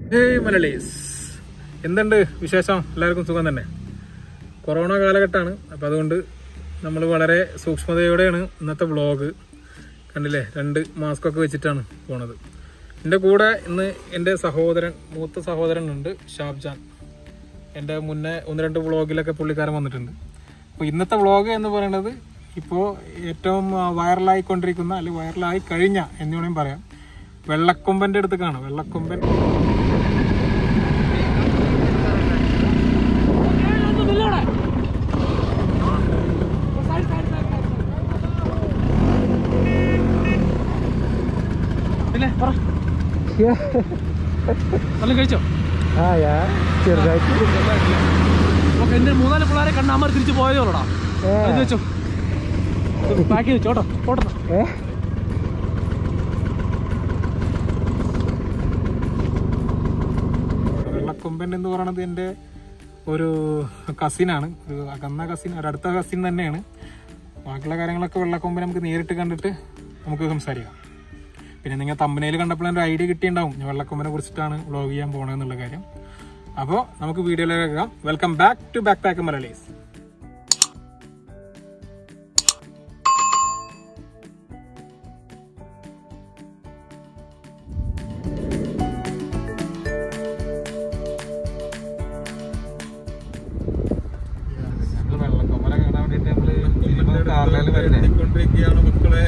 ഏയ് മലയാളീസ് എന്തുണ്ട് വിശേഷം എല്ലാവർക്കും സുഖം തന്നെ കൊറോണ കാലഘട്ടമാണ് അപ്പം അതുകൊണ്ട് നമ്മൾ വളരെ സൂക്ഷ്മതയോടെയാണ് ഇന്നത്തെ വ്ളോഗ് കണ്ടില്ലേ രണ്ട് മാസ്കൊക്കെ വെച്ചിട്ടാണ് പോണത് എൻ്റെ കൂടെ ഇന്ന് എൻ്റെ സഹോദരൻ മൂത്ത സഹോദരൻ ഉണ്ട് ഷാബ്ജാൻ എൻ്റെ മുന്നേ ഒന്ന് രണ്ട് വ്ളോഗിലൊക്കെ പുള്ളിക്കാരൻ വന്നിട്ടുണ്ട് അപ്പോൾ ഇന്നത്തെ വ്ളോഗ് എന്ന് പറയുന്നത് ഇപ്പോൾ ഏറ്റവും ആ, വൈറലായിക്കൊണ്ടിരിക്കുന്ന അല്ലെങ്കിൽ വൈറലായി കഴിഞ്ഞ എന്ന് വേണമെങ്കിൽ പറയാം വെള്ളക്കൊമ്പൻ്റെ അടുത്ത് കാണാം വെള്ളക്കൊമ്പൻ പിന്നെ പറ നല്ല കഴിച്ചോ ചെറുതായിട്ട് നമുക്ക് എന്റെ മൂന്നാല് പിള്ളേരെ കണ്ട അമ്മ തിരിച്ചു പോയതോടാ ഇത് വെച്ചോ പാക്ക് ചെയ്ത് ചോട്ടോ പോട്ടെ വെള്ളക്കൊമ്പൻ എന്ന് പറയുന്നത് എൻ്റെ ഒരു കസിനാണ് ഒരു അകന്ന കസിൻ ഒരു അടുത്ത കസിൻ തന്നെയാണ് ബാക്കിയുള്ള കാര്യങ്ങളൊക്കെ വെള്ളക്കൊമ്പൻ നമുക്ക് നേരിട്ട് കണ്ടിട്ട് നമുക്ക് സംസാരിക്കാം പിന്നെ നിങ്ങൾ തമ്പനയിൽ കണ്ടപ്പോൾ ഒരു ഐഡിയ കിട്ടിയിട്ടുണ്ടാവും ഞാൻ വെള്ളക്കൊമ്പനെ കുറിച്ചിട്ടാണ് വ്ളോഗ് ചെയ്യാൻ പോകണമെന്നുള്ള കാര്യം അപ്പോൾ നമുക്ക് വീഡിയോയിലേക്ക് കേൾക്കാം welcome back to back pack Malayalees വെള്ളക്കൊമ്പനെ കാണാൻ വേണ്ടിയിട്ട് നമ്മള് കാറിലേക്ക് വരുന്നത് മക്കളെ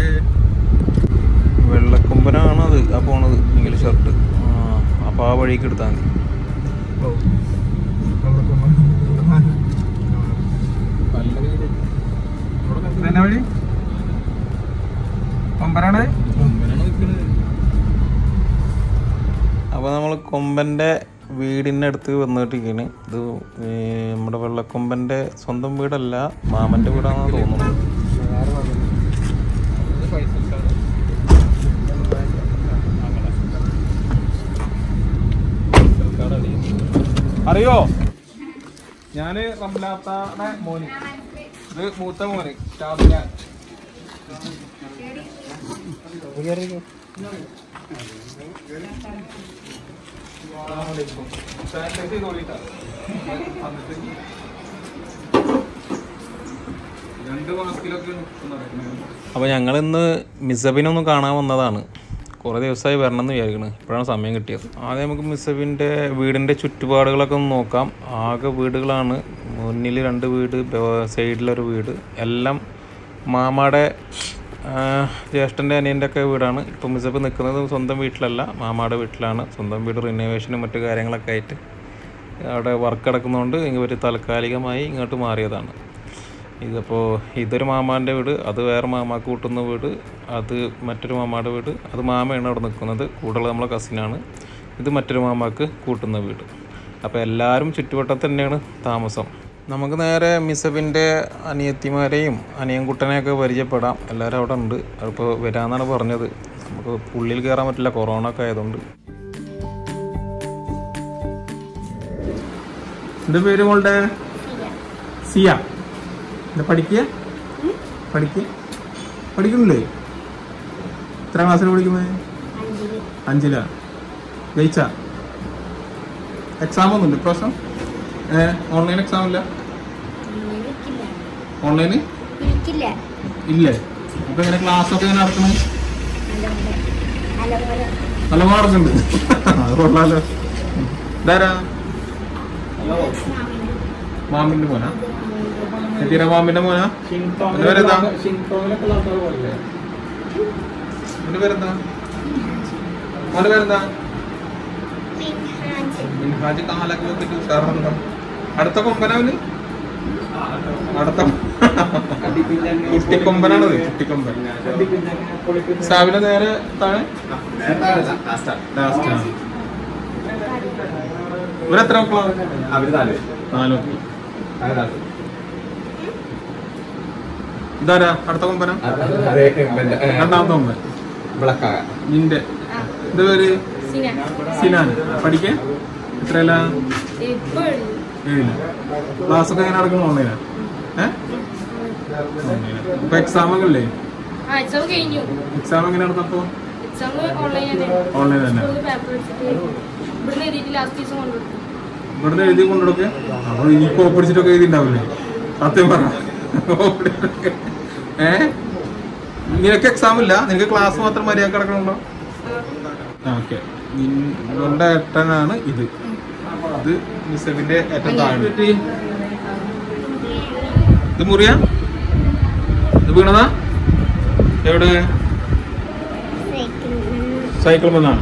വെള്ളക്കൊമ്പനാണ് അത് ആ പോണത് ഇംഗ്ലീഷ് ഷർട്ട് അപ്പോൾ ആ വഴിക്ക് എടുത്താൽ മതി ഇതെന്നാ വഴി കൊമ്പനാണ് അപ്പോൾ നമ്മൾ കൊമ്പൻ്റെ വീടിൻ്റെ അടുത്ത് വന്നിട്ടിരിക്കുകയാണ് ഇത് ഈ നമ്മുടെ വെള്ളക്കൊമ്പൻ്റെ സ്വന്തം വീടല്ല മാമൻ്റെ വീടാണെന്ന് തോന്നുന്നു അറിയോ ഞാന് റംലാത്താടെ മോന് ഇത് മൂത്ത മോന് ഷാബിയാൻ സാനിറ്റൈസ് ചെയ്തോളിട്ടാ രണ്ട് മാസത്തിലൊക്കെ നിൽക്കുന്നത് അപ്പോൾ ഞങ്ങളിന്ന് മിസബിനൊന്ന് കാണാൻ വന്നതാണ് കുറേ ദിവസമായി വരണം എന്ന് വിചാരിക്കണം ഇപ്പോഴാണ് സമയം കിട്ടിയത് ആദ്യം നമുക്ക് മിസബിൻ്റെ വീടിൻ്റെ ചുറ്റുപാടുകളൊക്കെ ഒന്ന് നോക്കാം ആകെ വീടുകളാണ് മുന്നിൽ രണ്ട് വീട് സൈഡിലൊരു വീട് എല്ലാം മാമാടെ ജ്യേഷ്ഠൻ്റെ അനിയൻ്റെ ഒക്കെ വീടാണ് ഇപ്പോൾ മിസബ് നിൽക്കുന്നത് സ്വന്തം വീട്ടിലല്ല മാമാടെ വീട്ടിലാണ് സ്വന്തം വീട് റിനോവേഷനും മറ്റു കാര്യങ്ങളൊക്കെ ആയിട്ട് അവിടെ വർക്ക് കിടക്കുന്നതുകൊണ്ട് ഇവർ താൽക്കാലികമായി ഇങ്ങോട്ട് മാറിയതാണ് ഇതിപ്പോൾ ഇതൊരു മാമാൻ്റെ വീട് അത് വേറെ മാമാക്ക് കൂട്ടുന്ന വീട് അത് മറ്റൊരു മാമായുടെ വീട് അത് മാമയാണ് അവിടെ നിൽക്കുന്നത് കൂടുതൽ നമ്മളെ കസിനാണ് ഇത് മറ്റൊരു മാമാക്ക് കൂട്ടുന്ന വീട് അപ്പോൾ എല്ലാവരും ചുറ്റുവട്ടത്ത് തന്നെയാണ് താമസം നമുക്ക് നേരെ മിസബിൻ്റെ അനിയത്തിമാരെയും അനിയൻകുട്ടനെയൊക്കെ പരിചയപ്പെടാം എല്ലാവരും അവിടെ ഉണ്ട് അപ്പോൾ വരാമെന്നാണ് പറഞ്ഞത് നമുക്ക് ഉള്ളിൽ കയറാൻ പറ്റില്ല കൊറോണ ഒക്കെ ആയതുകൊണ്ട് എന്റെ പേര് മോളുടെ സിയ എന്താ പഠിക്കുക പഠിക്കുക പഠിക്കുന്നില്ലേ എത്ര ക്ലാസ്സിൽ പഠിക്കുന്നത് അഞ്ചിലാ ജയിച്ച എക്സാം ഒന്നുമില്ല ഇപ്രാവശ്യം ഏ ഓൺലൈൻ എക്സാം ഇല്ല ഓൺലൈന് വിളിക്കില്ല ഇല്ലേ അപ്പൊ ഇങ്ങനെ ക്ലാസ് ഒക്കെ ഇങ്ങനെ നടത്തണേ അലപോലെ നല്ല മാർക്ക് ഉണ്ട് അത് കൊള്ളാലോ ഇതാരാ മാമിന്റെ മോനാ എത്തിയ മാമിന്റെ മോനാ എന്റെ പേരെന്താ എന്റെ പേരെന്താ മോന്റെ പേരെന്താ മിൻഹാജ് കാലൊക്കെ വെച്ചിട്ട് ഉഷാറുണ്ടോ അടുത്ത കൊമ്പനാവിന് അടുത്ത കുട്ടിക്കൊമ്പനാണത് കുട്ടിക്കൊമ്പൻ സാവിന്റെ നേരെ താഴെ ലാസ്റ്റ് ആണ് ഇവരെത്ര മക്കളാണ് അവര് നാല് നാലോ ഇതാരാ അടുത്ത കൊമ്പന അതെ രണ്ടാമത്തെ കൊമ്പൻ വിളക്കാക നിന്റെ ഇത് പേര് സിനാൻ പഠിക്കാൻ എത്രയല്ല ഏഴില്ല ക്ലാസ് ഒക്കെ എങ്ങനെ നടക്കുന്നു ഓൺലൈനാ ഏഹ് ഇപ്പൊ എക്സാം ഒക്കെ ഇല്ലേ ആ എക്സാം കഴിഞ്ഞു എക്സാം എങ്ങനെ നടന്നപ്പോ എക്സാം ഓൺലൈൻ തന്നെ ഓൺലൈൻ തന്നെ പേപ്പർ വെച്ചിട്ട് ഇവിടുന്ന് എഴുതിയിട്ട് ലാസ്റ്റ് ദിവസം കൊണ്ടുകൊടുക്കും ഇവിടുന്ന് എഴുതി കൊണ്ടുകൊടുക്കുക അപ്പൊ ഈ കോപ്പിടിച്ചിട്ടൊക്കെ എഴുതിണ്ടാവില്ലേ സത്യം പറ ഏ നിനക്ക് എക്സാം ഇല്ല നിനക്ക് ക്ലാസ് മാത്രം മര്യാദ കിടക്കണുണ്ടോ ഓക്കെ നിങ്ങളുടെ ഏട്ടനാണ് ഇത് ഇത് മിസ്സബിന്റെ ഏറ്റവും താഴെ ഇത് മുറിയാ ഇത് വീണതാ എവിടെ സൈക്കിൾ വന്നാണ്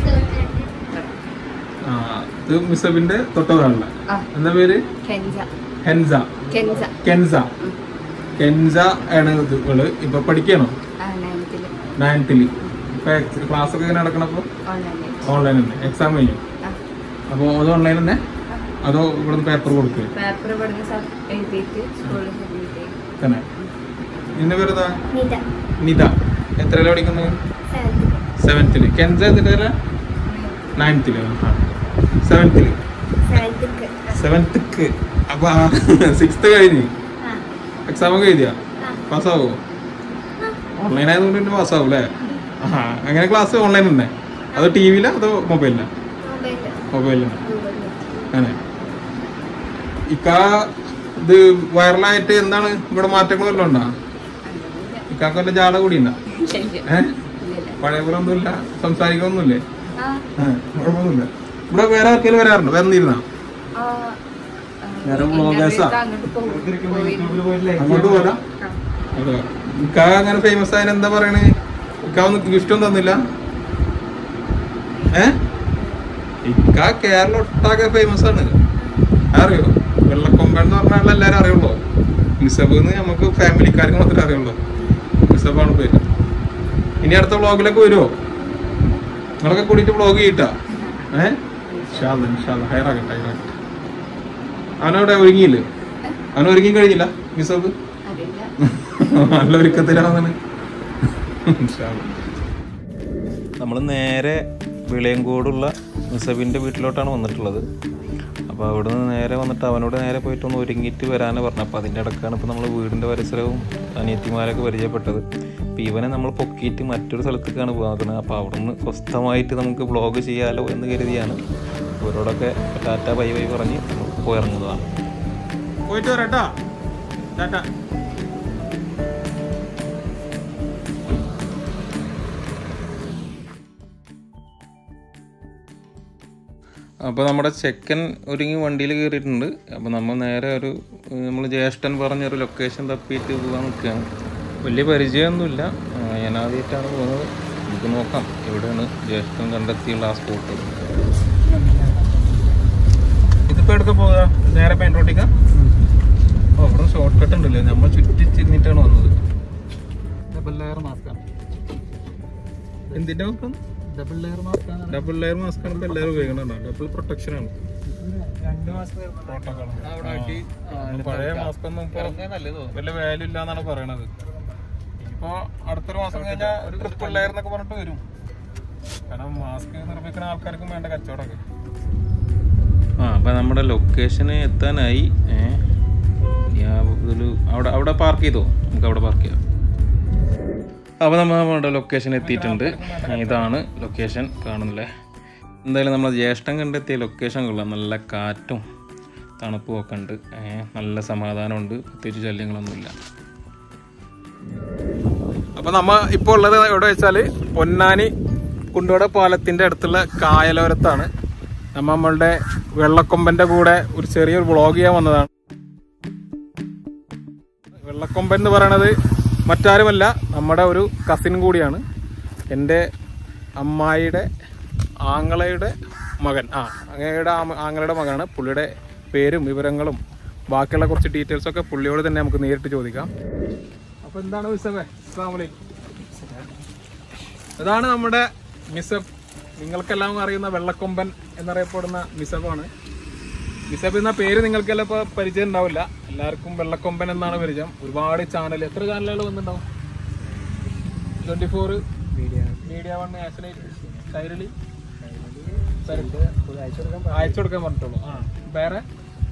ആ ഇത് മിസ്സബിന്റെ തൊട്ടതാണല്ലേ ആ. എന്താ പേര് കെൻസ ഹെൻസ കെൻസ കെൻസ കെൻസ ആണ് ഇത് ഇവള് ഇപ്പൊ പഠിക്കണോ ആ നയൻത്തില് നയൻത്തില് ഇപ്പൊ ക്ലാസ് ഒക്കെ ഇങ്ങനെ നടക്കണപ്പോ ഓൺലൈനിൽ ഓൺലൈൻ തന്നെ എക്സാം കഴിഞ്ഞു ആ അപ്പൊ അത് ഓൺലൈൻ തന്നെ അതോ ഇവിടുന്ന് പേപ്പർ കൊടുക്കുക പേപ്പർ ഇവിടുന്ന് സബ് എഴുതിയിട്ട് സ്കൂളിൽ സബ്മിറ്റ് ചെയ്യും തന്നെ നിന്റെ പേരെന്താ നിത നിത എത്രയില പഠിക്കുന്നത് സെവൻത്തില് കെൻസ എത്ര നയൻത്തില് സെവൻത്തില് സെവൻത്തിക്ക് അപ്പൊ സിക്സ്ത് കഴിഞ്ഞ് എക്സാം ഒക്കെ എഴുതിയാ പാസ്സാവോ ഓൺലൈൻ ആയതുകൊണ്ട് പിന്നെ പാസ്സാവും അല്ലേ ആ അങ്ങനെ ക്ലാസ് ഓൺലൈൻ തന്നെ അതോ ടി വിയിലാ അതോ മൊബൈലിലാ മൊബൈലിലാണ് അങ്ങനെ ഇക്ക ഇത് വൈറലായിട്ട് എന്താണ് ഇവിടെ മാറ്റങ്ങൾ വല്ലതും ഉണ്ടോ ഇക്കാക്ക് വല്ല ജാട കൂടി ഉണ്ടോ ഏഹ് പഴയ പോലെ ഒന്നുമില്ല സംസാരിക്കൊന്നുമില്ലേ ആ ഏഹ് കുഴപ്പമൊന്നുമില്ല ഇവിടെ വേറെ ആർക്കെങ്കിലും വരാറുണ്ടോ വന്നിരുന്നാ ആ, വേറെ ആ, vloggers ആ? അങ്ങോട്ട് പോകും അങ്ങോട്ട് പോരാ അതെ ഇക്ക അങ്ങനെ ഫേമസ് ആയതിന് എന്താ പറയണേ ഇക്ക ഒന്ന് ഗിഫ്റ്റ് ഒന്നും തന്നില്ല ഏ ഇക്ക കേരളം ഒട്ടാകെ ഫേമസ് ആണ് അറിയോ വെള്ളക്കൊമ്പൻ എന്ന് പറഞ്ഞാൽ എല്ലാരും അറിയുള്ളൂ നിസബ് എന്ന് നമുക്ക് ഫാമിലിക്കാർക്ക് മാത്രമേ അറിയുള്ളൂ നിസബാണ് പേര് ഇനി അടുത്ത വ്ളോഗിലൊക്കെ വരുമോ നിങ്ങളൊക്കെ കൂടിയിട്ട് വ്ളോഗ് ചെയ്യിട്ടാ ഏ ഷാദ് ഷാദ് ഹയറാകട്ടെ ഹയറാകട്ടെ അവനവിടെ ഒരുങ്ങിയില്ലേ അവൻ ഒരുങ്ങി കഴിഞ്ഞില്ല നിസബ് അറിയില്ല നല്ല ഒരുക്കത്തിലാവുന്നതാണ് നമ്മൾ നേരെ വിളയങ്കോടുള്ള നിസബിൻ്റെ വീട്ടിലോട്ടാണ് വന്നിട്ടുള്ളത് അപ്പോൾ അവിടെ നിന്ന് നേരെ വന്നിട്ട് അവനോട് നേരെ പോയിട്ട് ഒന്ന് ഒരുങ്ങിയിട്ട് വരാനാണ് പറഞ്ഞത് അപ്പോൾ അതിൻ്റെ ഇടക്കാണ് ഇപ്പോൾ നമ്മൾ വീടിൻ്റെ പരിസരവും അനിയത്തിമാരൊക്കെ പരിചയപ്പെട്ടത് അപ്പോൾ ഇവനെ നമ്മൾ പൊക്കിയിട്ട് മറ്റൊരു സ്ഥലത്തേക്കാണ് പോകുന്നത് അപ്പോൾ അവിടെ നിന്ന് സ്വസ്ഥമായിട്ട് നമുക്ക് ബ്ലോഗ് ചെയ്യാലോ എന്ന് കരുതിയാണ് ഇവരോടൊക്കെ ടാറ്റ ബൈ ബൈ പറഞ്ഞ് പോയിറങ്ങുന്നതാണ് പോയിട്ട് വരാട്ടാ ടാറ്റ അപ്പോൾ നമ്മുടെ ചെക്കൻ ഒരുങ്ങി വണ്ടിയിൽ കയറിയിട്ടുണ്ട് അപ്പോൾ നമ്മൾ നേരെ ഒരു നമ്മൾ ജ്യേഷ്ഠൻ പറഞ്ഞൊരു ലൊക്കേഷൻ തപ്പിയിട്ട് പോകാൻ നിൽക്കുകയാണ് വലിയ പരിചയമൊന്നുമില്ല ആ, ഞാൻ ആദ്യമായിട്ടാണ് പോകുന്നത് നമുക്ക് നോക്കാം എവിടെയാണ് ജ്യേഷ്ഠൻ കണ്ടെത്തിയുള്ള ആ സ്പോട്ട് ഇതിപ്പോ എടുക്ക പോകാ നേരെ മെയിൻ റോഡിക്കാ ഓ ഇവിടെ ഷോർട്ട് കട്ട് ഉണ്ടല്ലേ നമ്മൾ ചുറ്റി ചെന്നിട്ടാണ് വന്നത് ഡബിൾ ലെയർ മാസ്കാണ് എന്തിന്റെ നോക്കാം ഡബിൾ ലെയർ മാസ്കാണ് ഡബിൾ ലെയർ മാസ്ക് ആണ് ഇപ്പൊ എല്ലാവരും ഉപയോഗിക്കണോ ഡബിൾ പ്രൊട്ടക്ഷൻ ആണ് രണ്ട് മാസത്തെ പഴയ മാസ്ക് ഒന്നും ഇപ്പൊ വലിയ വാല്യൂ ഇല്ല എന്നാണ് പറയണത് ഇപ്പൊ അടുത്തൊരു മാസം കഴിഞ്ഞാൽ ഒരു ട്രിപ്പിൾ ലെയർ എന്നൊക്കെ പറഞ്ഞിട്ട് വരും കാരണം മാസ്ക് നിർമ്മിക്കുന്ന ആൾക്കാർക്കും വേണ്ട കച്ചവടമൊക്കെ ആ അപ്പോൾ നമ്മുടെ ലൊക്കേഷന് എത്താനായി ഏ ഞാൻ ഇതിൽ അവിടെ അവിടെ പാർക്ക് ചെയ്തോ നമുക്ക് അവിടെ പാർക്ക് ചെയ്യാം അപ്പോൾ നമ്മൾ നമ്മുടെ ലൊക്കേഷൻ എത്തിയിട്ടുണ്ട് ഇതാണ് ലൊക്കേഷൻ കാണുന്നില്ലേ എന്തായാലും നമ്മൾ ജ്യേഷ്ഠം കണ്ടെത്തിയ ലൊക്കേഷൻ കൊള്ളാം നല്ല കാറ്റും തണുപ്പും ഒക്കെ ഉണ്ട് ഏ, നല്ല സമാധാനമുണ്ട് പ്രത്യേകിച്ച് ശല്യങ്ങളൊന്നുമില്ല അപ്പൊ നമ്മ ഇപ്പൊ ഉള്ളത് എവിടെ വെച്ചാല് പൊന്നാനി കുണ്ടോട പാലത്തിന്റെ അടുത്തുള്ള കായലോരത്താണ് നമ്മ നമ്മളുടെ വെള്ളക്കൊമ്പന്റെ കൂടെ ഒരു ചെറിയൊരു വ്ളോഗ് ചെയ്യാൻ വന്നതാണ് വെള്ളക്കൊമ്പൻ എന്ന് പറയണത് മറ്റാരുമല്ല നമ്മുടെ ഒരു കസിൻ കൂടിയാണ് എൻ്റെ അമ്മായിയുടെ ആങ്ങളയുടെ മകൻ ആ അങ്ങയുടെ ആമ- ആങ്ങളയുടെ മകനാണ് പുള്ളിയുടെ പേരും വിവരങ്ങളും ബാക്കിയുള്ള കുറച്ച് ഡീറ്റെയിൽസ് ഒക്കെ പുള്ളിയോട് തന്നെ നമുക്ക് നേരിട്ട് ചോദിക്കാം അപ്പൊ എന്താണ് മിസ്സബേ അസ്സാമലൈക്കും അതാണ് നമ്മുടെ മിസബ് നിങ്ങൾക്കെല്ലാം അറിയുന്ന വെള്ളക്കൊമ്പൻ എന്നറിയപ്പെടുന്ന മിസബാണ് മിസബ് എന്ന പേര് നിങ്ങൾക്കെല്ലാം ഇപ്പൊ പരിചയം ഉണ്ടാവില്ല എല്ലാവർക്കും വെള്ളക്കൊമ്പൻ എന്നാണ് പരിചയം ഒരുപാട് ചാനൽ എത്ര ചാനലുകൾ വന്നിട്ടുണ്ടാവും twenty four media media one Asianet Kairali അയച്ചു കൊടുക്കാൻ പറഞ്ഞിട്ടുള്ളൂ ആ വേറെ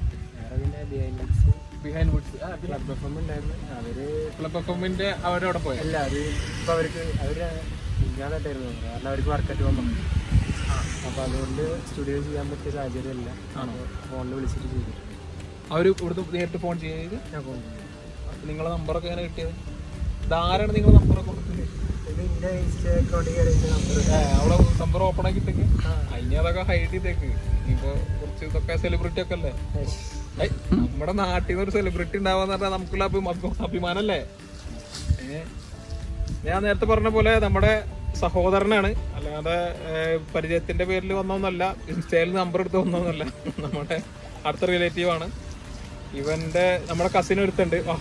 behind woods club F M ഉണ്ടായിരുന്നു അവര് ക്ലബ് എഫ് എമ്മിന്റെ അവരവിടെ പോയി അല്ല അത് ഇപ്പൊ അവർക്ക് അവര് ഇല്ലാതായിട്ടായിരുന്നു കാരണം അവർക്ക് വർക്കറ്റ് വന്നു ആ അപ്പോൾ അതുകൊണ്ട് സ്റ്റുഡിയോ ചെയ്യാൻ പറ്റിയ സാഹചര്യമല്ല ഫോണിൽ വിളിച്ചിട്ട് ചെയ്തിട്ടുണ്ട് അവർ ഇവിടുന്ന് നേരിട്ട് ഫോൺ ചെയ്ത് ഞാൻ ഫോൺ നിങ്ങളെ നമ്പറൊക്കെ എങ്ങനെ കിട്ടിയത് ഇതാരാണ് നിങ്ങളെ നമ്പറൊക്കെ കൊടുക്കുന്നത് ഇത് എൻ്റെ ഇൻസ്റ്റാ അക്കൗണ്ടിൽ കയറിയിട്ട് നമ്പർ ഏ, അവിടെ നമ്പർ ഓപ്പൺ ആക്കിയിട്ടേക്ക് അതിന് അതൊക്കെ ഹൈഡ് ചെയ്തേക്ക് ഇനിയിപ്പോ കുറച്ച് ഇതൊക്കെ സെലിബ്രിറ്റി ഒക്കെ അല്ലേ ഏയ്, നമ്മുടെ നാട്ടിൽ നിന്ന് ഒരു സെലിബ്രിറ്റി ഉണ്ടാവാന്ന് പറഞ്ഞാൽ നമുക്കുള്ള അഭി- അഭിമാനല്ലേ ഏ? ഞാൻ നേരത്തെ പറഞ്ഞ പോലെ നമ്മുടെ സഹോദരനാണ് അല്ലാതെ ഏ, പരിചയത്തിന്റെ പേരിൽ വന്നൊന്നല്ല ഇൻസ്റ്റയിൽ നമ്പർ എടുത്ത് വന്നൊന്നല്ല നമ്മുടെ അടുത്ത റിലേറ്റീവ് ആണ് ഇവന്റെ നമ്മുടെ കസിൻ എടുത്തുണ്ട് ആ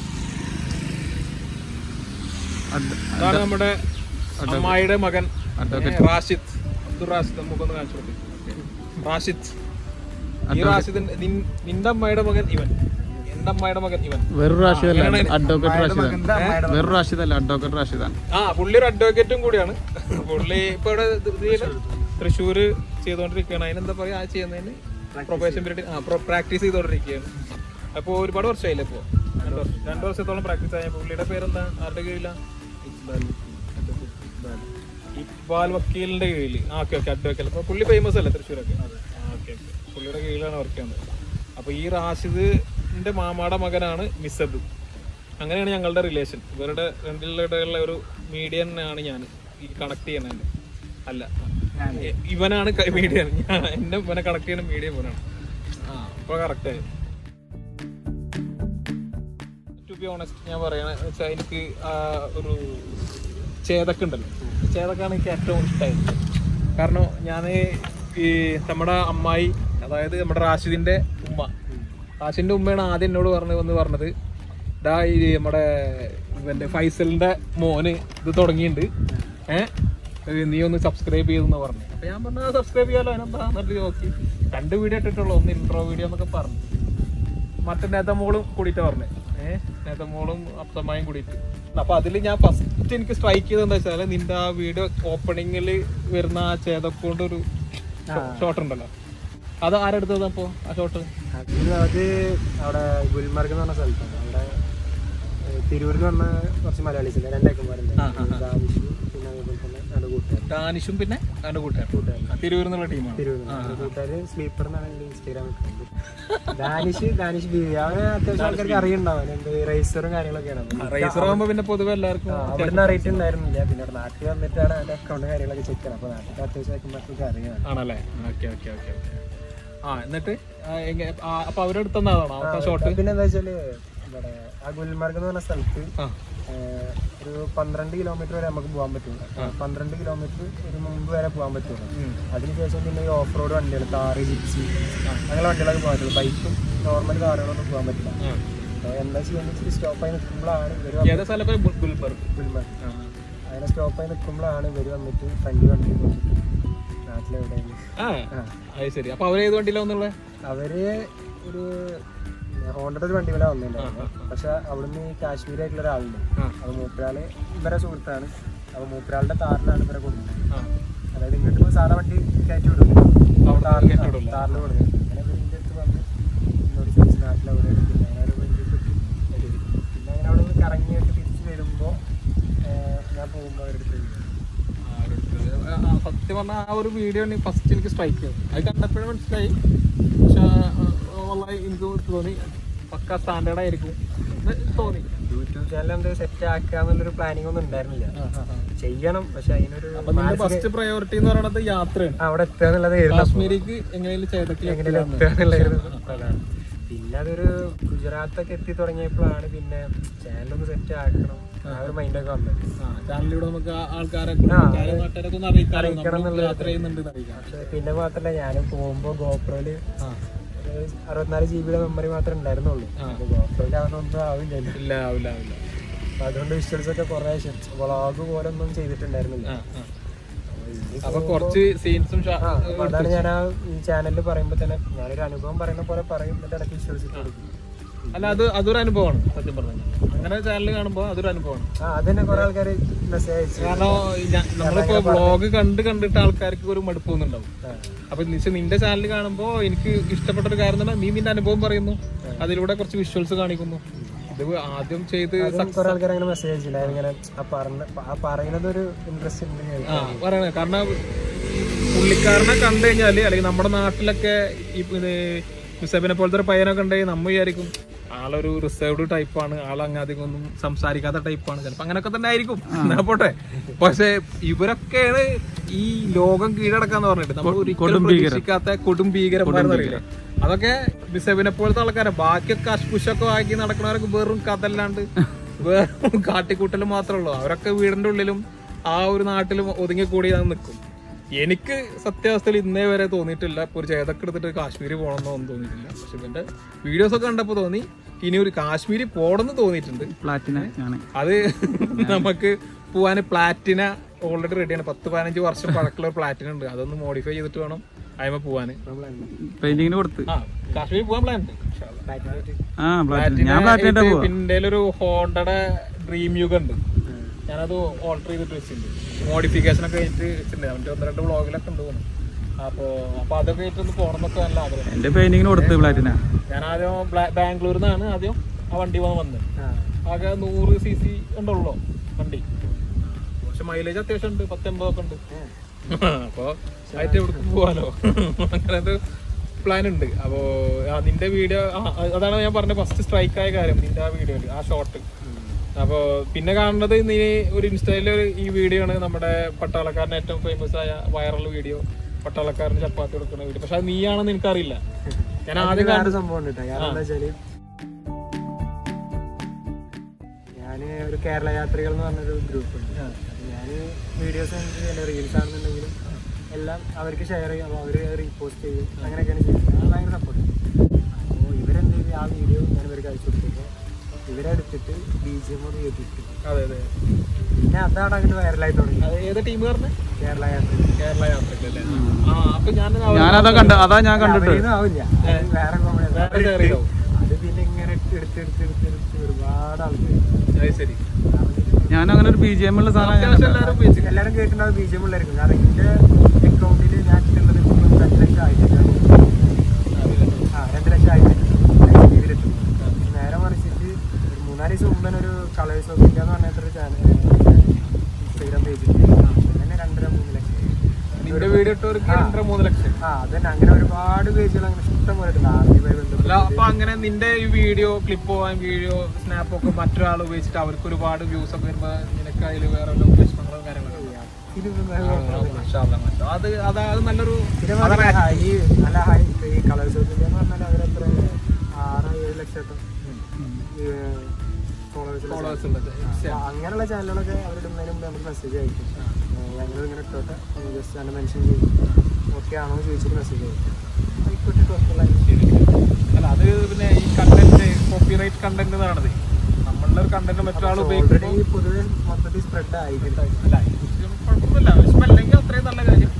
അതാണ് നമ്മുടെ അമ്മായിയുടെ മകൻ ഏ, റാഷിദ് അബ്ദുൾ റാഷിദ് നമുക്കൊന്ന് കാണിച്ചു കൊടുക്കും റാഷിദ് ഈ റാഷിദിന്റെ നിൻ- നിന്റെ അമ്മായിയുടെ മകൻ ഇവൻ എന്റെ അമ്മായിയുടെ മകൻ ഇവൻ വേറൊരു റാഷിദല്ല അങ്ങനെയാണ്. അഡ്വക്കേറ്റ് റാഷിദാണ് വേറൊരു റാഷിദല്ല അഡ്വക്കേറ്റ് റാഷിദാണ് ആ പുള്ളി ഒരു അഡ്വക്കേറ്റും കൂടിയാണ് പുള്ളി ഇപ്പൊ ഇവിടെ ഇത് ഇത് ചെയ്യല് തൃശ്ശൂര് ചെയ്തോണ്ടിരിക്കുകയാണ് അതിനെന്താ പറയാ ആ ചെയ്യുന്നതിന് പ്രൊഫഷൻ പീരീഡ് ആ പ്രാക്ടീസ് ചെയ്തോണ്ടിരിക്കുകയാണ് അപ്പൊ ഒരുപാട് വർഷമായില്ലേ ഇപ്പൊ രണ്ട് വർഷം രണ്ട് വർഷത്തോളം പ്രാക്ടീസ് ആയ പുള്ളിയുടെ പേരെന്താ ആരുടെ കീഴിലാ ഇക്ബാൽ വക്കീലിന്റെ കീഴിൽ ആ ഓക്കെ ഓക്കെ അഡ്വക്കേറ്റ് അപ്പൊ പുള്ളി ഫേമസ് അല്ലേ തൃശ്ശൂരൊക്കെ ആ ഓക്കെ ഓക്കെ പുള്ളിയുടെ കീഴിലാണ് വർക്ക് ചെയ്യുന്നത് അപ്പൊ ഈ റാഷിദിന്റെ മാമാടെ മകനാണ് മിസബ് അങ്ങനെയാണ് ഞങ്ങളുടെ റിലേഷൻ ഇവരുടെ രണ്ടിലുള്ള ഒരു മീഡിയൻ ആണ് ഞാൻ ഈ കണക്ട് ചെയ്യണതിന്റെ അല്ല എ- ഇവനാണ് മീഡിയൻ ഞാൻ എന്നെ ഇവനെ കണക്ട് ചെയ്യുന്ന മീഡിയൻ ഇവനാണ് ആ അപ്പൊ കറക്റ്റ് ആയി ടു ബി ഓണസ്റ്റ് ഞാൻ പറയണ വെച്ചാൽ എനിക്ക് ആ ഒരു ചേതക്ക ഉണ്ടല്ലോ ചേതക്കാണ് എനിക്ക് ഏറ്റവും ഇഷ്ടമായത് കാരണം ഞാൻ ഈ നമ്മുടെ അമ്മായി അതായത് നമ്മുടെ റാഷിദിന്റെ ഉമ്മ റാഷിദിന്റെ ഉമ്മയാണ് ആദ്യം എന്നോട് പറഞ്ഞു വന്ന് പറഞ്ഞത് ഡാ ഈ നമ്മുടെ ഇവന്റെ ഫൈസലിന്റെ മോന് ഇത് തുടങ്ങിയിട്ടുണ്ട് ഏഹ് നീ ഒന്ന് സബ്സ്ക്രൈബ് ചെയ്തെന്ന് പറഞ്ഞു അപ്പൊ ഞാൻ പറഞ്ഞു സബ്സ്ക്രൈബ് ചെയ്യാലോ അതിനെന്താ എന്നിട്ട് നോക്കി രണ്ട് വീഡിയോ ഇട്ടിട്ടുള്ളൂ ഒന്ന് ഇൻട്രോ വീഡിയോ എന്നൊക്കെ പറഞ്ഞു മറ്റേ നേതമോളും കൂടിയിട്ട് പറഞ്ഞേ ഏഹ് നേതമോളും അപ്തമായും കൂടിയിട്ട് അപ്പൊ അതിൽ ഞാൻ ഫസ്റ്റ് എനിക്ക് സ്ട്രൈക്ക് ചെയ്തത് എന്താ വെച്ചാല് നിന്റെ ആ വീഡിയോ ഓപ്പണിങ്ങിൽ വരുന്ന ആ ചേതക്കൊണ്ട് ഒരു ഷോട്ട് ഉണ്ടല്ലോ അത് ആരെടുത്തത് അപ്പോ ആ ഷോട്ട് അത് അത് അവിടെ ഗുൽമർഗ് എന്ന് പറഞ്ഞ സ്ഥലത്താണ് അവിടെ ഏഹ്, തിരൂരിൽ വന്ന കുറച്ച് മലയാളീസ് ഉണ്ട് രണ്ടേക്കന്മാരുണ്ട് ദാനിഷും പിന്നെ അതേപോലെ തന്നെ രണ്ട് കൂട്ടുകാർ ഡാനിഷും പിന്നെ അവന്റെ കൂട്ടുകാരൻ തിരൂരിൽ നിന്നുള്ള ടീമാണ് തിരൂരിൽ നിന്ന് കൂട്ടുകാർ സ്ലീപ്പർ എന്നാണ് എൻ്റെ Instagram account Danish Danish B അവന് അത്യാവശ്യം ആൾക്കാർക്ക് അറിയുണ്ടാവും എന്ത് റേസറും കാര്യങ്ങളൊക്കെയാണ് റേസർ ആകുമ്പോ പിന്നെ പൊതുവെ എല്ലാവർക്കും അവിടെ നിന്ന് അറിയിട്ടുണ്ടായിരുന്നില്ല പിന്നെ അവിടെ നാട്ടിൽ വന്നിട്ടാണ് അതിന്റെ അക്കൗണ്ട് കാര്യങ്ങളൊക്കെ ചെക്ക് ചെയ്യുന്നത് അപ്പൊ നാട്ടിൽ അത്യാവശ്യം ആക്കുമ്പോഴത്തേക്ക് അറിയാം ആണല്ലേ ഓക്കെ ഓക്കെ ഓക്കെ ഓക്കെ ആ എന്നിട്ട് ആ, എങ്ങ- ആ, അപ്പൊ അവരെടുത്തതാണോ ആ ഷോട്ട് പിന്നെ എന്താ വെച്ചാല് ഇവിടെ ആ ഗുൽമർഗ് എന്ന് പറഞ്ഞ സ്ഥലത്ത് ആ ഏഹ്, ഒരു പന്ത്രണ്ട് കിലോമീറ്റർ വരെ നമുക്ക് പോകാൻ പറ്റില്ല പന്ത്രണ്ട് കിലോമീറ്റർ ഒരു മുമ്പ് വരെ പോകാൻ പറ്റുള്ളൂ അതിനുശേഷം പിന്നെ ഈ ഓഫ് റോഡ് വണ്ടികൾ കാറ് ജിപ്സി അങ്ങനെ വണ്ടികളൊക്കെ പോകാൻ പറ്റുള്ളൂ ബൈക്കും നോർമൽ കാറുകളൊന്നും പോകാൻ പറ്റില്ല അപ്പൊ എന്താ ചെയ്യുന്നത് വെച്ചാൽ സ്റ്റോപ്പായി നിൽക്കുമ്പോഴാണ് ഇവർ ഏതാ സ്ഥലം ഇപ്പൊ ഗുൽ- ഗുൽബർഗ് ഗുൽമർഗ് അങ്ങനെ സ്റ്റോപ്പായി നിൽക്കുമ്പോഴാണ് ഇവർ വന്നിട്ട് ഫ്രണ്ട് വണ്ടി നോക്കിയിട്ട് നാട്ടിലെവിടെയാണ് ആ അത് ശരി അപ്പൊ അവരേത് വണ്ടിയിലാ വന്നുള്ളത് അവര് ഒരു ഹോണ്ടയുടെ ഒരു വണ്ടി വില വന്നിട്ടുണ്ടായിരുന്നു പക്ഷെ അവിടുന്ന് കാശ്മീർ ആയിട്ടുള്ള ഒരാളുണ്ട് അപ്പൊ മൂപ്പരാള് ഇവരെ സുഹൃത്താണ് അപ്പൊ മൂപ്പരാളുടെ താറിലാണ് ഇവരെ കൊടുക്കുന്നത് ആ അതായത് ഇങ്ങോട്ട് ഇപ്പൊ സാധാ വണ്ടി കയറ്റി വിടും അവിടെ താറിൽ കയറ്റി വിടില്ല. താറിൽ കൊടുക്കുന്നത് അങ്ങനെ ഇവരിന്റെ അടുത്ത് വന്ന് എന്നോട് ചോദിച്ചു നാട്ടിലെവിടെ പിന്നെ അങ്ങനെ ഒരു വണ്ടി കിട്ടി പിന്നെ അങ്ങനെ അവിടെ നിന്ന് കറങ്ങിയിട്ട് തിരിച്ചു വരുമ്പോ ഏഹ്, ഞാൻ പോകുമ്പോ അവരുടെ അടുത്ത് വീഴും. ആ, ഒരു- ആ, ആ, സത്യം പറഞ്ഞ ആ ഒരു വീഡിയോ ആണ് ഫസ്റ്റ് എനിക്ക് സ്ട്രൈക്ക് ചെയ്തത് അത് കണ്ടപ്പോഴും മനസ്സിലായി പക്ഷെ വളരെ എനിക്ക് തോന്നി പക്ക സ്റ്റാൻഡേർഡ് ആയിരിക്കും എന്ന് തോന്നി യൂട്യൂബ് ചാനൽ എന്ത് സെറ്റ് ആക്കുക എന്നുള്ളൊരു പ്ലാനിങ് ഒന്നും ഉണ്ടായിരുന്നില്ല ചെയ്യണം പക്ഷെ അതിനൊരു അപ്പൊ നിന്റെ ഫസ്റ്റ് പ്രയോറിറ്റി എന്ന് പറയുന്നത് യാത്രയാണ് ആ, അവിടെ എത്തുക എന്നുള്ളതായിരുന്നു കാശ്മീരിക്ക് എങ്ങനെയും ചേതക്കിൽ എങ്ങനെയും എത്തുക എന്നുള്ളതായിരുന്നു പ്രധാനം. പിന്നെ അതൊരു ഗുജറാത്തൊക്കെ എത്തി തുടങ്ങിയപ്പോഴാണ് പിന്നെ ചാനലൊന്ന് സെറ്റ് ആക്കണം ആ ഒരു മൈൻഡൊക്കെ വന്നത് ചാനലിലൂടെ നമുക്ക് ആ ആൾക്കാരെ ആ, നാട്ടുകാരൊക്കെ ഒന്ന് അറിയിക്കാലോ അറിയിക്കണം നമ്മൾ എന്നുള്ളത് യാത്ര ചെയ്യുന്നുണ്ട് എന്ന് അറിയിക്കാം പക്ഷെ പിന്നെ മാത്രല്ല ഞാൻ പോകുമ്പോ ഗോപ്രോയില് ആ. ഒരു അറുപത്തിനാല് ജി ബിയുടെ മെമ്മറി മാത്രമേ ഉണ്ടായിരുന്നുള്ളൂ അപ്പൊ ഗോപ്രോയിൽ അതൊന്നും ആവില്ല ഇല്ല ആവില്ല ആവില്ല അപ്പൊ അതുകൊണ്ട് വിഷ്വൽസ് ഒക്കെ കുറെ വ്ളോഗ് പോലെ ഒന്നും ചെയ്തിട്ടുണ്ടായിരുന്നില്ല ആ, ആ. അപ്പൊ കുറച്ച് സീൻസും ആ, അപ്പൊ അതാണ് ഞാൻ ആ ചാനലിൽ പറയുമ്പോ തന്നെ ഞാനൊരു അനുഭവം പറയുന്ന പോലെ പറയും എന്നിട്ട് ഇടയ്ക്ക് വിഷ്വൽസ് ഇട്ട് കൊടുക്കും അല്ല അത് അതൊരു അനുഭവമാണ് സത്യം പറഞ്ഞു അങ്ങനെ ചാനൽ കാണുമ്പോൾ അതൊരു അനുഭവമാണ് ആ അതന്നെ കുറെ ആൾക്കാർ മെസ്സേജ് അയച്ചു കാരണം ഞാ- നമ്മളിപ്പോ വ്ളോഗ് കണ്ട് കണ്ടിട്ട് ആൾക്കാർക്ക് ഒരു മടുപ്പ് തോന്നുന്നുണ്ടാവും ആ. അപ്പൊ നിശ്ചയം നിന്റെ ചാനൽ കാണുമ്പോ എനിക്ക് ഇഷ്ടപ്പെട്ട ഒരു കാര്യം തന്നെ നീ നിന്റെ അനുഭവം പറയുന്നു അതിലൂടെ കുറച്ച് വിഷ്വൽസ് കാണിക്കുന്നു ഇത് ആദ്യം ചെയ്ത് അതും കുറെ ആൾക്കാർ അങ്ങനെ മെസ്സേജ് അയച്ചില്ല ഇങ്ങനെ ആ പറഞ്ഞ ആ പറയുന്നത് ഒരു ഇൻട്രസ്റ്റ് ഉണ്ട് ആ പറയണേ കാരണം പുള്ളി പുള്ളിക്കാരനെ കണ്ടു കഴിഞ്ഞാല് അല്ലെങ്കിൽ നമ്മുടെ നാട്ടിലൊക്കെ ഈ ഇത് മുസബിനെ പോലത്തെ ഒരു പയ്യനെ കണ്ടു കഴിഞ്ഞാൽ നമ്മൾ വിചാരിക്കും ആളൊരു റിസർവ്ഡ് ടൈപ്പാണ് ആൾ അങ്ങനെ അധികം ഒന്നും സംസാരിക്കാത്ത ടൈപ്പാണ് ചിലപ്പോ അങ്ങനെയൊക്കെ തന്നെ ആയിരിക്കും എന്നാ പോട്ടെ പക്ഷെ ഇവരൊക്കെയാണ് ഈ ലോകം കീഴടക്കാന്ന് പറഞ്ഞിട്ട് നമ്മൾ ഒരിക്കലും പ്രതീക്ഷിക്കാത്ത കൊടും ഭീകരന്മാരെന്നറിയില്ലേ അതൊക്കെ ബിസബിനെ പോലത്തെ ആൾക്കാരെ ബാക്കിയൊക്കെ അഷ്പുഷൊക്കെ ആക്കി നടക്കുന്നവരൊക്കെ വെറും കഥല്ലാണ്ട് വെറും കാട്ടിക്കൂട്ടൽ മാത്രമേ ഉള്ളൂ അവരൊക്കെ വീടിന്റെ ഉള്ളിലും ആ ഒരു നാട്ടിലും ഒതുങ്ങിക്കൂടി നിൽക്കും എനിക്ക് സത്യാവസ്ഥയിൽ ഇന്നേ വരെ തോന്നിയിട്ടില്ല ഇപ്പൊ ഒരു ചേതക്ക് എടുത്തിട്ട് കാശ്മീർ പോകണമെന്നൊന്നും തോന്നിയിട്ടില്ല പക്ഷെ ഇവന്റെ വീഡിയോസ് ഒക്കെ കണ്ടപ്പോ തോന്നി ഇനി ഒരു കാശ്മീർ പോകണമെന്ന് തോന്നിയിട്ടുണ്ട് പ്ലാറ്റിന ആണ് അത് നമുക്ക് പോവാന് പ്ലാറ്റിന ഓൾറെഡി റെഡിയാണ് പത്ത് പതിനഞ്ച് വർഷം പഴക്കമുള്ള പ്ലാറ്റിന ഉണ്ട് അതൊന്ന് മോഡിഫൈ ചെയ്തിട്ട് വേണം അതിമ പോവാന് പെയിന്റിങ്ങിന് കൊടുത്ത് ആ കാശ്മീർ പോകാൻ പ്ലാൻ ഉണ്ട് ആ പ്ലാറ്റിന ഞാൻ പ്ലാറ്റിന പോവാ പിന്നെ ഒരു ഹോണ്ടയുടെ ഡ്രീം യുഗ ഉണ്ട് ഞാനത് ഓൾട്ടർ ചെയ്തിട്ട് വെച്ചിട്ടുണ്ട് മോഡിഫിക്കേഷൻ ഒക്കെ കഴിഞ്ഞിട്ട് വെച്ചിട്ടുണ്ട് അവന്റെ ഒന്ന് രണ്ട് വ്ളോഗിലൊക്കെ ഉണ്ട് തോന്നുന്നു അപ്പോ അപ്പൊ അതൊക്കെ ആയിട്ട് ഒന്ന് പോകണം എന്നൊക്കെ നല്ല ആഗ്രഹം എന്റെ പെയിന്റിങ്ങിന് കൊടുത്ത് പ്ലാറ്റിന ഞാൻ ആദ്യം ബ്ലാ- ബാംഗ്ലൂരിൽ നിന്നാണ് ആദ്യം ആ വണ്ടി വന്ന് വന്നത് ആകെ നൂറ് സി സി ഉണ്ടുള്ളൂ വണ്ടി പക്ഷെ മൈലേജ് അത്യാവശ്യം ഉണ്ട് പത്തൊമ്പതൊക്കെ ഉണ്ട് അപ്പൊ ആയിട്ട് എവിടെ പോവാലോ അങ്ങനത്തെ പ്ലാൻ ഉണ്ട് അപ്പോ ആ നിന്റെ വീഡിയോ അതാണ് ഞാൻ പറഞ്ഞ ഫസ്റ്റ് സ്ട്രൈക്ക് ആയ കാര്യം നിന്റെ ആ വീഡിയോയിൽ ആ ഷോട്ട് അപ്പോ പിന്നെ കാണുന്നത് നീ ഒരു ഇൻസ്റ്റയില് ഈ വീഡിയോ ആണ് നമ്മുടെ പട്ടാളക്കാരന് ഏറ്റവും ഫേമസ് ആയ വൈറൽ വീഡിയോ പട്ടാളക്കാരന് ചപ്പാത്തി കൊടുക്കുന്ന വീഡിയോ പക്ഷെ അത് നീയാണെന്ന് എനിക്കറിയില്ല ഞാൻ ആദ്യം കാണുന്നത് വേറെ സംഭവം ഉണ്ട് കേട്ടോ കാരണം എന്താ വെച്ചാല് ഞാന് ഒരു കേരള യാത്രികൾ എന്ന് പറഞ്ഞൊരു ഗ്രൂപ്പ് ഉണ്ട് ഞാൻ വീഡിയോസ് കണ്ടിട്ട് റീൽസ് ആണെന്നുണ്ടെങ്കിലും എല്ലാം അവർക്ക് ഷെയർ ചെയ്യും അപ്പോൾ അവർ റീപോസ്റ്റ് ചെയ്യും അങ്ങനെയൊക്കെയാണ് ചെയ്യുന്നത് അത് ഭയങ്കര സപ്പോർട്ട് അപ്പോൾ ഇവരെന്ത് ചെയ്തു ആ വീഡിയോ ഞാൻ ഇവർക്ക് അയച്ചു കൊടുത്തപ്പോൾ ഇവരെടുത്തിട്ട് ബി ജി എം കേട്ടിട്ട് അതെ അതെ പിന്നെ അതാണ് അങ്ങനെ വൈറലായി തുടങ്ങി അത് ഏത് ടീം പറഞ്ഞ കേരള യാത്ര കേരള യാത്രക്കല്ലേ ആ അപ്പൊ ഞാൻ ഞാനതാ കണ്ട അതാ ഞാൻ കണ്ടിട്ട് അവരൊന്നും ആവില്ല അത് വേറെ കോമഡി വേറെ share ചെയ്തോ? അത് പിന്നെ ഇങ്ങനെ എടുത്ത് എടുത്ത് എടുത്ത് എടുത്ത് ഒരുപാട് ആൾക്കാർ അത് ശരി ഞാൻ അങ്ങനെ ഒരു ബി ജി എം ഉള്ള സാധനം ഞാൻ അത്യാവശ്യം എല്ലാവരും ഉപയോഗിച്ചു എല്ലാവരും കേട്ടിട്ടുണ്ടാവും ബി ജി എം ഉള്ളായിരിക്കും കാരണം എന്റെ അക്കൗണ്ടിൽ ഞാൻ ഇട്ടുള്ളത് ഇപ്പം രണ്ട് ലക്ഷം ആയിട്ടില്ല ആ രണ്ട് ലക്ഷം ആയിട്ടില്ല ഇതിലെത്തും നേരെ മറിച്ചിട്ട് ഒരു മൂന്നാല് ദിവസം മുമ്പേ ഒരു കളേഴ്സ് ഓഫ് ഇന്ത്യ എന്ന് പറഞ്ഞിട്ടൊരു ചാനൽ ഇൻസ്റ്റാഗ്രാം പേജിൽ തന്നെ രണ്ടര മൂന്ന് ലക്ഷം നിന്റെ വീഡിയോ ഇട്ടവർക്ക് രണ്ടര മൂന്ന് ലക്ഷം ആ അതന്നെ അങ്ങനെ ഒരുപാട് പേജുകൾ അങ്ങനെ ഇഷ്ടം പോലെ ഉണ്ട് ആദ്യമായി അല്ല ബന്ധപ്പെട്ട് അപ്പൊ അങ്ങനെ നിന്റെ ഈ വീഡിയോ ക്ലിപ്പ് പോകാൻ വീഡിയോ സ്നാപ്പ് ഒക്കെ മറ്റൊരാൾ ഉപയോഗിച്ചിട്ട് അവർക്ക് ഒരുപാട് വ്യൂസ് ഒക്കെ വരുമ്പോ നിനക്ക് അതിൽ വേറെ വല്ല വിഷമങ്ങളും കാര്യങ്ങളൊക്കെ ഉണ്ടോ? ഇതിലൊന്നും ആ, മാഷാ അല്ലാ, മാഷാ. അത് അത് അത് നല്ലൊരു പിന്നെ മാത്രമല്ല ഹൈ അല്ല ഹൈ ഈ കളേഴ്സ് ഓഫ് ഇന്ത്യ എന്ന് പറഞ്ഞാൽ അവരെത്ര ആറ് ഏഴ് ലക്ഷമൊക്കെ ഫോളോവേഴ്സ് ഫോളോവേഴ്സ് ഉണ്ട് അങ്ങനെയുള്ള ചാനലുകളൊക്കെ അവരിടുന്നതിന് മുമ്പ് നമുക്ക് മെസ്സേജ് അയക്കും ഞങ്ങൾ ഇങ്ങനെ ഇട്ടോട്ടെ ജസ്റ്റ് തന്നെ മെൻഷൻ ചെയ്യും ഓക്കെ ആണോ എന്ന് ചോദിച്ചിട്ട് മെസ്സേജ് അയക്കും ആയിക്കോട്ടെ കുഴപ്പമില്ല അല്ല അത് പിന്നെ ഈ കണ്ടന്റ് കോപ്പിറൈറ്റ് കണ്ടന്റ് എന്നാണത് നമ്മളുടെ ഒരു കണ്ടന്റ് മറ്റൊരാൾ ഓൾറെഡി ഉപയോഗിക്കുമ്പോൾ പൊതുവെ മൊത്തത്തിൽ സ്പ്രെഡ് ആയിരിക്കും അല്ല ഇത് കുഴപ്പമില്ല വിഷമല്ലെങ്കിൽ അത്രയും നല്ല കാര്യം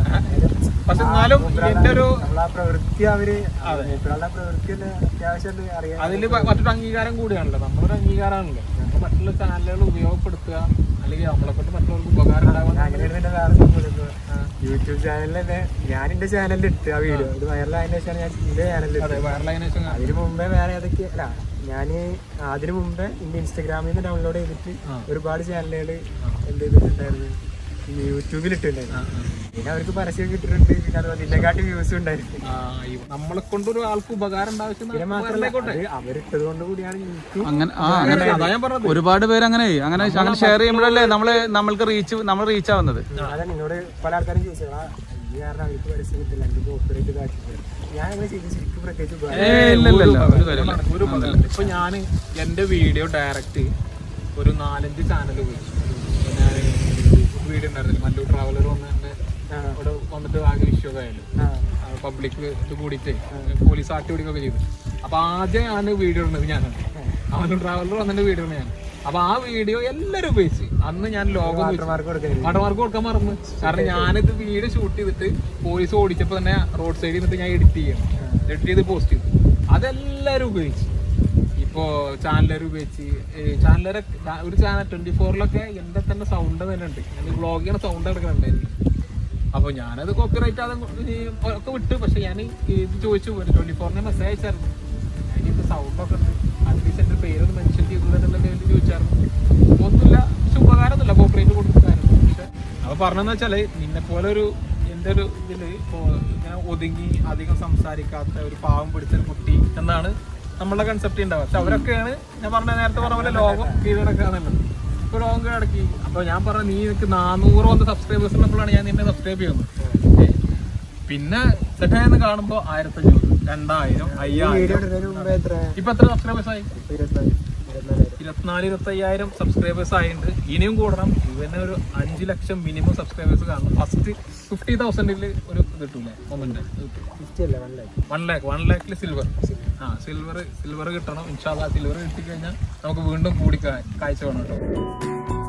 പക്ഷെ എന്നാലും എന്റെ ഒരു നമ്മളാ പ്രവൃത്തി അവര് മൂപ്പരാളുടെ പ്രവൃത്തി തന്നെ അത്യാവശ്യം അറിയാം അതില് പ- മറ്റൊരു അംഗീകാരം കൂടിയാണല്ലോ നമ്മളൊരു അംഗീകാരമാണല്ലോ നമ്മൾ മറ്റുള്ള ചാനലുകൾ ഉപയോഗപ്പെടുത്തുക അല്ലെങ്കിൽ നമ്മളെ കൊണ്ട് മറ്റുള്ളവർക്ക് ഉപകാരം ഉണ്ടാവുക അങ്ങനെയാണ് പിന്നെ വേറെ സംഭവം യൂട്യൂബ് ചാനലിൽ തന്നെ ഞാൻ എന്റെ ചാനലിൽ ഇട്ട് ആ വീഡിയോ ഇത് വൈറലായതിനു ശേഷമാണ് ഞാൻ എന്റെ ചാനലിൽ അതെ വൈറലൈനേഷൻ അതിന് മുമ്പേ വേറെ ഏതൊക്കെ അല്ല ഞാൻ അതിന് മുമ്പേ എന്റെ ഇൻസ്റ്റഗ്രാമിൽ നിന്ന് ഡൗൺലോഡ് ചെയ്തിട്ട് ഒരുപാട് ചാനലുകൾ എന്ത് ചെയ്തിട്ടുണ്ടായിരുന്നു ഈ യൂട്യൂബിൽ ഇട്ടിട്ടുണ്ടായിരുന്നു പിന്നെ അവർക്ക് പരസ്യം കിട്ടിയിട്ടുണ്ട് പിന്നെ അതുപോലെ ഇതിനെക്കാട്ടി വ്യൂസ് ഉണ്ടായിരുന്നു നമ്മളെ കൊണ്ട് ഒരു ആൾക്ക് ഉപകാരം പിന്നെ മാത്രമല്ല അത് അവരിട്ടത് കൊണ്ട് കൂടിയാണ് എനിക്ക് അങ്ങനെ ആ അങ്ങനെ അതാ ഞാൻ പറഞ്ഞത് ഒരുപാട് പേര് അങ്ങനെ അങ്ങനെ അങ്ങനെ ഷെയർ ചെയ്യുമ്പോഴല്ലേ നമ്മള് നമ്മൾക്ക് റീച്ച് നമ്മൾ റീച്ച് ആവുന്നത് അതാണ് എന്നോട് പല ആൾക്കാരും ചോദിച്ചത് ആ ഈ കാരണം അവർക്ക് പരസ്യം കിട്ടില്ല എനിക്ക് ഓപ്പറേറ്റ് ഇതാക്കിയിട്ടില്ല ഞാൻ അങ്ങനെ ചെയ്ത് ശരിക്കും പ്രത്യേകിച്ച് ഉപകാരം ഏ ഇല്ല ഇല്ല ഇല്ല ഒരു കാര്യം ഒരു ഉപകാരം. ഇപ്പൊ ഞാൻ എന്റെ വീഡിയോ ഡയറക്റ്റ് ഒരു നാലഞ്ച് ചാനൽ ഉപയോഗിച്ചു ഞാൻ വീഡിയോ ഉണ്ടായിരുന്നില്ല മല്ലു ട്രാവലർ വന്ന് എന്നെ ഇവിടെ വന്നിട്ട് ആകെ വിഷയമൊക്കെ ആയാലും പബ്ലിക് ഇത് കൂടിയിട്ട് പോലീസ് ആട്ടി പിടിക്കുകയൊക്കെ ചെയ്തു അപ്പൊ ആദ്യം ഞാൻ വീഡിയോ ഇടുന്നത് ഞാനാണ് അവന് ട്രാവലർ വന്നിട്ട് വീഡിയോ ഞാൻ അപ്പൊ ആ വീഡിയോ എല്ലാരും ഉപയോഗിച്ച് അന്ന് ഞാൻ ലോകം മാർക്ക് കൊടുക്കരുത് വാട്ടർമാർക്ക് കൊടുക്കാൻ മറന്നു കാരണം ഞാനിത് വീഡിയോ ഷൂട്ട് ചെയ്തിട്ട് പോലീസ് ഓടിച്ചപ്പോ തന്നെ റോഡ് സൈഡിൽ നിന്നിട്ട് ഞാൻ എഡിറ്റ് ചെയ്യണം എഡിറ്റ് ചെയ്ത് പോസ്റ്റ് ചെയ്തു അതെല്ലാരും ഉപയോഗിച്ച് ഇപ്പോ ചാനലർ ഉപയോഗിച്ച് ചാനലർ ഒരു ചാനൽ ട്വന്റി ഫോറിലൊക്കെ എന്റെ തന്നെ സൗണ്ട് തന്നെ ഉണ്ട് ഞാൻ വ്ളോഗ് ചെയ്യണ സൗണ്ട് എടുക്കണുണ്ടായിരുന്നു അപ്പൊ ഞാനത് കോപ്പിറൈറ്റ് അത് ഈ ഒക്കെ വിട്ടു പക്ഷെ ഞാൻ ഇത് ചോദിച്ചു ട്വന്റി ഫോറിന് മെസ്സേജ് അയച്ചായിരുന്നു അതിന്റെ സൗണ്ട് ഒക്കെ ഉണ്ട് അറ്റ്ലീസ്റ്റ് എന്റെ പേരൊന്ന് മെൻഷൻ ചെയ്തതെന്നുള്ള പേര് ചോദിച്ചായിരുന്നു ഒന്നുമില്ല പക്ഷെ ഉപകാരമൊന്നുമില്ല കോപ്പറേറ്റ് കൊടുക്കാനും പക്ഷെ അപ്പൊ പറഞ്ഞെന്ന് വെച്ചാല് നിന്നെ പോലെ ഒരു എൻ്റെ ഒരു ഇതില് ഇപ്പോ ഇങ്ങനെ ഒതുങ്ങി അധികം സംസാരിക്കാത്ത ഒരു പാവം പിടിച്ചൊരു കുട്ടി എന്നാണ് നമ്മളുടെ കൺസെപ്റ്റ് ഉണ്ടാവുക പക്ഷെ അവരൊക്കെയാണ് ഞാൻ പറഞ്ഞ നേരത്തെ പറഞ്ഞ പോലെ ലോകം കീഴടക്കാന്നുള്ളത് ഇപ്പൊ ലോകം കീഴടക്കി അപ്പൊ ഞാൻ പറഞ്ഞ നീ നിനക്ക് നാനൂറ് വന്ന് സബ്സ്ക്രൈബേഴ്സ് ഉള്ളപ്പോഴാണ് ഞാൻ നിന്നെ സബ്സ്ക്രൈബ് ചെയ്യുന്നത് ഏ, പിന്നെ സെറ്റായെന്ന് കാണുമ്പോ ആയിരത്തഞ്ഞൂറ് രണ്ടായിരം അയ്യായിരം ഇടുന്നതിന് മുമ്പേ എത്ര ഇപ്പൊ എത്ര സബ്സ്ക്രൈബേഴ്സ് ആയി ഇരുപത്തിനാല് ഇരുപത്തിനാലായിരം ഇരുപത്തിനാല് ഇരുപത്തി അയ്യായിരം സബ്സ്ക്രൈബേഴ്സ് ആയിട്ടുണ്ട് ഇനിയും കൂടണം ഇവന് ഒരു അഞ്ച് ലക്ഷം മിനിമം സബ്സ്ക്രൈബേഴ്സ് കാണണം ഫസ്റ്റ് ഫിഫ്റ്റി തൗസൻഡിൽ ഒരു ഇത് കിട്ടൂലേ മൊമെന്റ് ഫിഫ്റ്റി അല്ല one lakh one lakh one ലാക്കിൽ സിൽവർ ആ സിൽവർ സിൽവർ കിട്ടണം ഇൻഷാല്ല സിൽവർ കിട്ടിക്കഴിഞ്ഞാൽ നമുക്ക് വീണ്ടും കൂടി കാ- കാഴ്ച വേണം കേട്ടോ